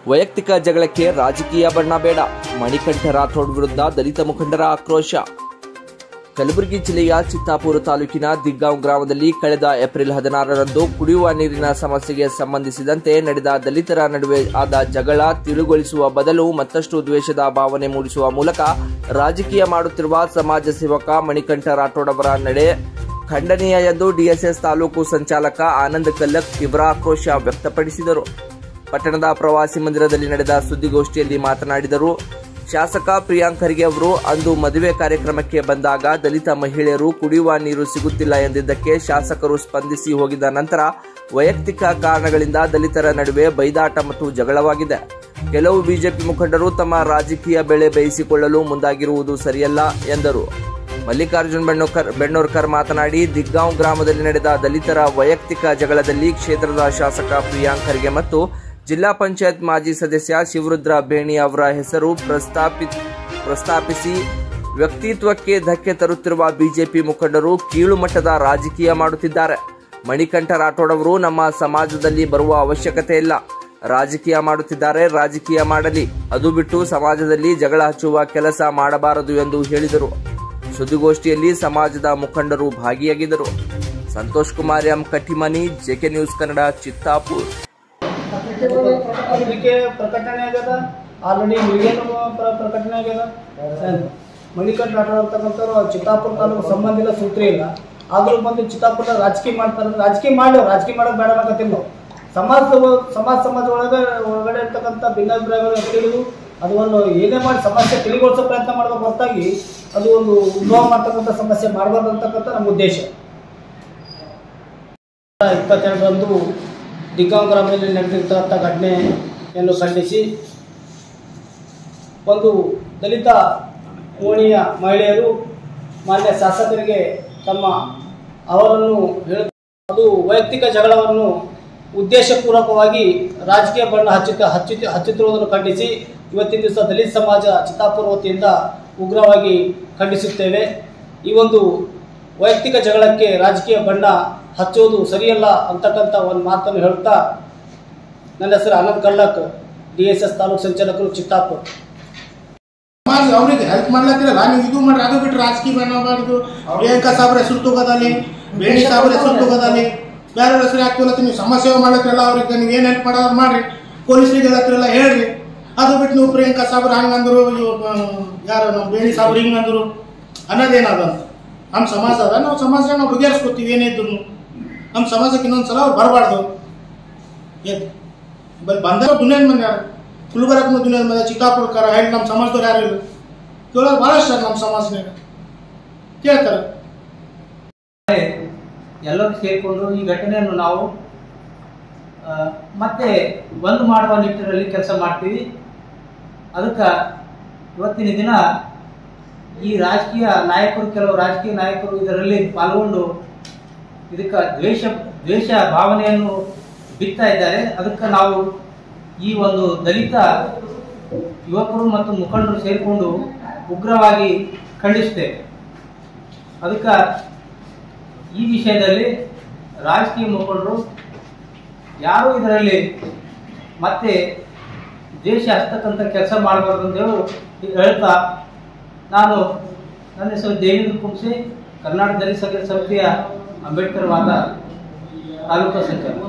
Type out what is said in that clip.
ವೈಯಕ್ತಿಕ ಜಗಳಕ್ಕೆ ರಾಜಕೀಯ ಬಣ್ಣ ಬೇಡ ಮಣಿಕಂಠ ರಾಠೋಡ್ ವಿರುದ್ಧ ದಲಿತ ಮುಖಂಡರ ಆಕ್ರೋಶ ಕಲಬುರಗಿ ಜಿಲ್ಲೆಯ ಚಿತ್ತಾಪುರ ತಾಲೂಕಿನ ದಿಗ್ಗಾಂವ್ ಗ್ರಾಮದಲ್ಲಿ ಕಳೆದ ಏಪ್ರಿಲ್ ಹದಿನಾರರಂದು ಕುಡಿಯುವ ನೀರಿನ ಸಮಸ್ಯೆಗೆ ಸಂಬಂಧಿಸಿದಂತೆ ನಡೆದ ದಲಿತರ ನಡುವೆ ಆದ ಜಗಳ ತಿರುಗೊಳಿಸುವ ಬದಲು ಮತ್ತಷ್ಟು ದ್ವೇಷದ ಭಾವನೆ ಮೂಡಿಸುವ ಮೂಲಕ ರಾಜಕೀಯ ಮಾಡುತ್ತಿರುವ ಸಮಾಜ ಸೇವಕ ಮಣಿಕಂಠ ರಾಠೋಡ್ ಅವರ ನಡೆ ಖಂಡನೀಯ ಎಂದು ಡಿಎಸ್ಎಸ್ ತಾಲೂಕು ಸಂಚಾಲಕ ಆನಂದ್ ಕಲ್ಲಕ್ ತೀವ್ರ ಆಕ್ರೋಶ ವ್ಯಕ್ತಪಡಿಸಿದರು ಪಟ್ಟಣದ ಪ್ರವಾಸಿ ಮಂದಿರದಲ್ಲಿ ನಡೆದ ಸುದ್ದಿಗೋಷ್ಠಿಯಲ್ಲಿ ಮಾತನಾಡಿದರು ಶಾಸಕ ಪ್ರಿಯಾಂಕ್ ಖರ್ಗೆ ಅವರು ಅಂದು ಮದುವೆ ಕಾರ್ಯಕ್ರಮಕ್ಕೆ ಬಂದಾಗ ದಲಿತ ಮಹಿಳೆಯರು ಕುಡಿಯುವ ನೀರು ಸಿಗುತ್ತಿಲ್ಲ ಎಂದಿದ್ದಕ್ಕೆ ಶಾಸಕರು ಸ್ಪಂದಿಸಿ ಹೋಗಿದ ನಂತರ ವೈಯಕ್ತಿಕ ಕಾರಣಗಳಿಂದ ದಲಿತರ ನಡುವೆ ಬೈದಾಟ ಮತ್ತು ಜಗಳವಾಗಿದೆ ಕೆಲವು ಬಿಜೆಪಿ ಮುಖಂಡರು ತಮ್ಮ ರಾಜಕೀಯ ಬೆಳೆ ಬೇಯಿಸಿಕೊಳ್ಳಲು ಮುಂದಾಗಿರುವುದು ಸರಿಯಲ್ಲ ಎಂದರು ಮಲ್ಲಿಕಾರ್ಜುನ್ ಬೆಣ್ಣೋಕರ್ ಬೆಣ್ಣೋರ್ಕರ್ ಮಾತನಾಡಿ ದಿಗ್ಗಾಂವ್ ಗ್ರಾಮದಲ್ಲಿ ನಡೆದ ದಲಿತರ ವೈಯಕ್ತಿಕ ಜಗಳದಲ್ಲಿ ಕ್ಷೇತ್ರದ ಶಾಸಕ ಪ್ರಿಯಾಂಕ್ ಖರ್ಗೆ ಮತ್ತು ಜಿಲ್ಲಾ ಪಂಚಾಯತ್ ಮಾಜಿ ಸದಸ್ಯ ಶಿವರುದ್ರ ಬೇಣಿ ಅವರ ಹೆಸರು ಪ್ರಸ್ತಾಪಿ ಪ್ರಸ್ತಾಪಿಸಿ ವ್ಯಕ್ತಿತ್ವಕ್ಕೆ ಧಕ್ಕೆ ತರುತ್ತಿರುವ ಬಿಜೆಪಿ ಮುಖಂಡರು ಕೀಳು ಮಟ್ಟದ ರಾಜಕೀಯ ಮಾಡುತ್ತಿದ್ದಾರೆ ಮಣಿಕಂಠ ರಾಠೋಡ್ ಅವರು ನಮ್ಮ ಸಮಾಜದಲ್ಲಿ ಬರುವ ಅವಶ್ಯಕತೆ ಇಲ್ಲ ರಾಜಕೀಯ ಮಾಡುತ್ತಿದ್ದಾರೆ ರಾಜಕೀಯ ಮಾಡಲಿ ಅದು ಬಿಟ್ಟು ಸಮಾಜದಲ್ಲಿ ಜಗಳ ಹಚ್ಚುವ ಕೆಲಸ ಮಾಡಬಾರದು ಎಂದು ಹೇಳಿದರು ಸುದ್ದಿಗೋಷ್ಠಿಯಲ್ಲಿ ಸಮಾಜದ ಮುಖಂಡರು ಭಾಗಿಯಾಗಿದ್ದರು Santosh Kumar M Kattimani JK news Kannada Chittapur ಪತ್ರಿಕೆ ಪ್ರಕಟಣೆ ಆಗ್ಯದ ಆಲ್ರೆಡಿ ಮೀಡಿಯಾನು ಪ್ರ- ಪ್ರಕಟಣೆ ಆಗ್ಯದ ಮಣಿಕಂಠ ರಾಠೋಡ್ ಅಂತಕ್ಕಂಥವ್ರು ಚಿತ್ತಾಪುರ ತಾಲೂಕು ಸಂಬಂಧ ಇಲ್ಲ ಸೂತ್ರ ಇಲ್ಲ ಆದರೂ ಬಂದು ಚಿತ್ತಾಪುರ ರಾಜಕೀಯ ಮಾಡ್ತಾರೆ ರಾಜಕೀಯ ಮಾಡಿ ರಾಜಕೀಯ ಮಾಡೋದು ಬೇಡ ಅನ್ನಕತ್ತಿಲ್ಲ ನಾವು ಸಮಾಜ ಸಮಾಜ ಸಮಾಜ ಒಳಗೆ ಒಳಗಡೆ ಇರ್ತಕ್ಕಂಥ ಭಿನ್ನಾಭಿಪ್ರಾಯಗಳು ತಿಳಿದು ಅದು ಒಂದು ಏನೇ ಮಾಡಿ ಸಮಸ್ಯೆ ತಿಳಿಗೊಳಿಸೋ ಪ್ರಯತ್ನ ಮಾಡಬೇಕು ಹೊರತಾಗಿ ಅದು ಒಂದು ಉದ್ಭವ ಮಾಡ್ತಕ್ಕಂಥ ಸಮಸ್ಯೆ ಮಾಡಬಾರ್ದು ಅಂತಕ್ಕಂಥ ನಮ್ಮ ಉದ್ದೇಶ ಇಪ್ಪತ್ತೆರಡರಂದು ದಿಗ್ಗಾಂವ್ ಗ್ರಾಮದಲ್ಲಿ ನಡೆದಿರ್ತಕ್ಕಂಥ ಘಟನೆಯನ್ನು ಖಂಡಿಸಿ ಒಂದು ದಲಿತ ಓಣಿಯ ಮಹಿಳೆಯರು ಮಾನ್ಯ ಶಾಸಕರಿಗೆ ತಮ್ಮ ಅವರನ್ನು ಹೇಳ ಅದು ವೈಯಕ್ತಿಕ ಜಗಳವನ್ನು ಉದ್ದೇಶಪೂರ್ವಕವಾಗಿ ರಾಜಕೀಯ ಬಣ್ಣ ಹಚ್ಚುತ್ತ ಹಚ್ಚುತ್ತ ಹಚ್ಚುತ್ತಿರುವುದನ್ನು ಖಂಡಿಸಿ ಇವತ್ತಿನ ದಿವಸ ದಲಿತ ಸಮಾಜ ಚಿತ್ತಾಪುರ ವತಿಯಿಂದ ಉಗ್ರವಾಗಿ ಖಂಡಿಸುತ್ತೇವೆ ಈ ಒಂದು ವೈಯಕ್ತಿಕ ಜಗಳಕ್ಕೆ ರಾಜಕೀಯ ಬಣ್ಣ ಹಚ್ಚುವುದು ಸರಿಯಲ್ಲ ಅಂತಕ್ಕಂಥ ಒಂದು ಮಾತನ್ನು ಹೇಳುತ್ತಾ ನನ್ನ ಹೆಸರು Anand Kallak D S S taluk ಸಂಚಾಲಕರು ಚಿತ್ತಾಪುರ ಸಮಾಜ ಅವ್ರಿಗೆ ಹೆಲ್ಪ್ ಮಾಡ್ಲತ್ತಿರಲ್ಲ ನೀವು ಇದು ಮಾಡ್ರಿ ಅದು ಬಿಟ್ಟು ರಾಜಕೀಯ ಮಾಡಬಾರ್ದು ಪ್ರಿಯಾಂಕಾ ಸಾಬ್ರ ಹೆಸರು ತಗೋದಲ್ಲಿ ಬೇಣಿ ಸಾಬ್ರ ಹೆಸರು ತಗೋದಲ್ಲಿ ಬೇರೆ ಹೆಸರು ಹಾಕ್ತಿಲ್ಲ ನೀವು ಸಮಾಜ ಸೇವೆ ಮಾಡ್ಲತ್ತಿರಲ್ಲ ಅವ್ರಿಗೆ ನೀವು ಏನು ಹೆಲ್ಪ್ ಮಾಡೋದು ಮಾಡ್ರಿ ಪೊಲೀಸರಿಗೆ ಹೇಳತ್ತಿರಲ್ಲ ಹೇಳ್ರಿ ಅದು ಬಿಟ್ಟು ನೀವು ಪ್ರಿಯಾಂಕಾ ಸಾಬ್ರ ಹಂಗಂದ್ರು ಇವ್, ಆ, ಯಾರು ನಮ್ಮ ಬೇಣಿ ಸಾಬ್ರ ಹಿಂಗಂದ್ರು ಅನ್ನೋದೇನದ ನಮ್ಮ ಸಮಾಜ ಅದ ನಾವು ಸಮಾಜ ನಾವು ಬಗೆಹರಿಸ್ಕೊತೀವಿ ಏನೇ ಇದ್ರು ನಮ್ಮ ಸಮಾಜಕ್ಕೆ ಇನ್ನೊಂದ್ಸಲ ಅವ್ರು ಬರಬಾರ್ದು ಬಲ್ ಬಂದ ದುನಿಯಾದ ಮಂದಿ ಯಾರು ಗುಲ್ಬರ್ಗನು ದುನಿಯಾದ ಮಂದಿ ಚಿತ್ತಾಪುರಕಾರ ಹೇಳಿ ನಮ್ಮ ಸಮಾಜದವ್ರು ಯಾರು ಇಲ್ಲ ಕೇಳೋರು ಭಾಳಷ್ಟು ಅದ ನಮ್ಮ ಸಮಾಜನಾಗ ಕೇಳ್ತಾರೆ ಎಲ್ಲರೂ ಸೇರಿಕೊಂಡು ಈ ಘಟನೆಯನ್ನು ನಾವು ಆ, ಮತ್ತೆ ಒಂದು ಮಾಡುವ ನಿಟ್ಟಿನಲ್ಲಿ ಕೆಲಸ ಮಾಡ್ತೀವಿ ಅದಕ್ಕೆ ಇವತ್ತಿನ ದಿನ ಈ ರಾಜಕೀಯ ನಾಯಕರು ಕೆಲವು ರಾಜಕೀಯ ನಾಯಕರು ಇದರಲ್ಲಿ ಪಾಲ್ಗೊಂಡು ಇದಕ್ಕೆ ದ್ವೇಷ ದ್ವೇಷ ಭಾವನೆಯನ್ನು ಬಿತ್ತಾ ಇದ್ದಾರೆ ಅದಕ್ಕೆ ನಾವು ಈ ಒಂದು ದಲಿತ ಯುವಕರು ಮತ್ತು ಮುಖಂಡರು ಸೇರಿಕೊಂಡು ಉಗ್ರವಾಗಿ ಖಂಡಿಸ್ತೇವೆ ಅದಕ್ಕೆ ಈ ವಿಷಯದಲ್ಲಿ ರಾಜಕೀಯ ಮುಖಂಡರು ಯಾರು ಇದರಲ್ಲಿ ಮತ್ತೆ ದೇಶ ಹಸ್ತಕ್ಕಂಥ ಕೆಲಸ ಮಾಡಬಾರ್ದು ಅಂತ ಹೇಳಿ ಹೇಳ್ತಾ ನಾನು ನನ್ನ ಹೆಸರು ದೇವೇಂದ್ರ ಕುಂಸೆ ಕರ್ನಾಟಕ ದಲಿತ ಸಂಘ ಸಮಿತಿಯ ಅಂಬೇಡ್ಕರ್ ವಾದ ತಾಲೂಕು ಸಂಚಾಲಕ